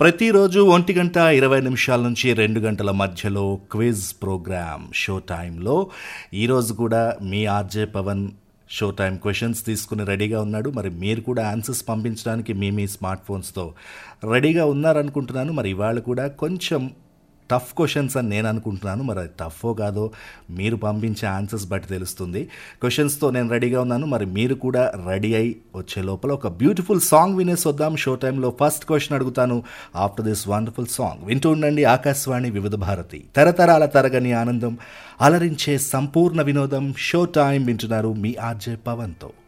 ప్రతిరోజు ఒంటి గంట ఇరవై నిమిషాల నుంచి రెండు గంటల మధ్యలో క్విజ్ ప్రోగ్రామ్ షో టైంలో ఈరోజు కూడా మీ RJ Pavan show time questions తీసుకుని రెడీగా ఉన్నాడు మరి మీరు కూడా ఆన్సర్స్ పంపించడానికి మీ మీ స్మార్ట్ ఫోన్స్తో రెడీగా ఉన్నారనుకుంటున్నాను మరి ఇవాళ కూడా కొంచెం టఫ్ క్వశ్చన్స్ అని నేను అనుకుంటున్నాను మరి అది టఫో కాదో మీరు పంపించే ఆన్సర్స్ బట్టి తెలుస్తుంది క్వశ్చన్స్తో నేను రెడీగా ఉన్నాను మరి మీరు కూడా రెడీ అయి వచ్చే లోపల ఒక బ్యూటిఫుల్ సాంగ్ వినేసి వద్దాం షో టైంలో ఫస్ట్ క్వశ్చన్ అడుగుతాను ఆఫ్టర్ దిస్ వండర్ఫుల్ సాంగ్ వింటూ ఉండండి ఆకాశవాణి వివిధ భారతి తరతరాల తరగని ఆనందం అలరించే సంపూర్ణ వినోదం షో టైం వింటున్నారు మీ ఆర్జే పవన్తో